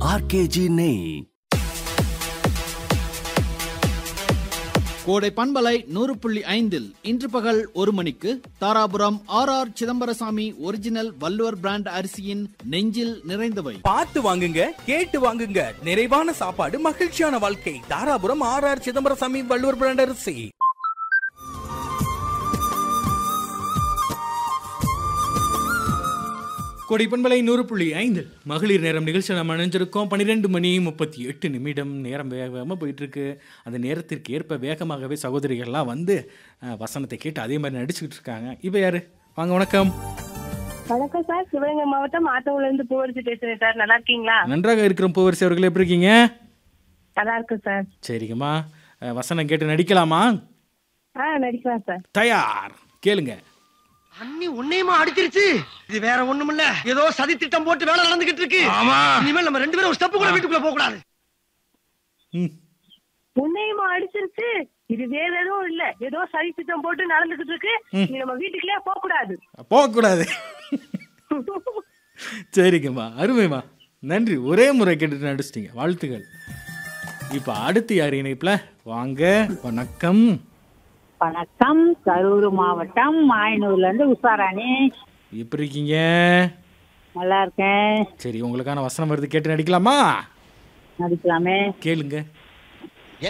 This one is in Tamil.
ஆர்கேஜி நெய் கோடை பண்பலை நூறு புள்ளி ஐந்தில் இன்று பகல் ஒரு மணிக்கு Dharapuram R R Chidambarasamy original Valluvar brand அரிசியின் நெஞ்சில் நிறைந்தவை பார்த்து வாங்குங்க கேட்டு வாங்குங்க நிறைவான சாப்பாடு மகிழ்ச்சியான வாழ்க்கை Dharapuram R R Chidambarasamy Valluvar brand அரிசி கொடிப்பண்பலை நூறு புள்ளி ஐந்து மகளிர் நேரம் நிகழ்ச்சி நம்ம அணிஞ்சிருக்கோம் பன்னிரெண்டு மணி முப்பத்தி எட்டு நிமிடம் நேரம் வேக வேகமாக போயிட்டு இருக்கு அந்த நேரத்திற்கு ஏற்ப வேகமாகவே சகோதரிகள்லாம் வந்து அஹ், வசனத்தை கேட்டு அதே மாதிரி நடிச்சுக்கிட்டு இருக்காங்க இப்போ யாரு வாங்க வணக்கம் வணக்கம் சார் சிவகங்கை மாவட்டம் ஆத்தூர்ல இருந்து பூவரசி பேசுறேன் சார் நல்லா இருக்கீங்களா நன்றாக இருக்கிற பூவரசி அவர்கள் எப்படி இருக்கீங்க நல்லா இருக்கு சார் சரிங்கம்மா அஹ், வசனம் கேட்டு நடிக்கலாமா ஆ நடிக்கலாம் சார் தயார் கேளுங்க அண்ணி உன்னையுமா அடிச்சிருச்சு இது வேற ஒண்ணும் இல்ல ஏதோ சதி திட்டம் போட்டு வேலை நடந்துகிட்டு இருக்கு ஆமா இனிமேல் நம்ம ரெண்டு பேரும் ஒரு ஸ்டெப் கூட வீட்டுக்குள்ள போக கூடாது ம் உன்னையுமா அடிச்சிருச்சு இது வேற எதுவும் இல்ல ஏதோ சதி திட்டம் போட்டு நடந்துகிட்டு இருக்கு நீ நம்ம வீட்டுக்குள்ளே போக கூடாது போகக்கூடாது சரிங்கம்மா அருமைம்மா நன்றி ஒரே முறை கேட்டுட்டு நடிச்சிட்டீங்க வாழ்த்துக்கள் இப்போ அடுத்து யார் இணைப்பில் வாங்க வணக்கம் வணக்கம் கரூர் மாவட்டம் மாயனூர்ல இருந்து உஷாராணி எப்படி இருக்கீங்க நல்லா இருக்கேன் சரி உங்களுக்கான வசனம் வருது கேட்டு நடிக்கலாமா நடிக்கலாமே கேளுங்க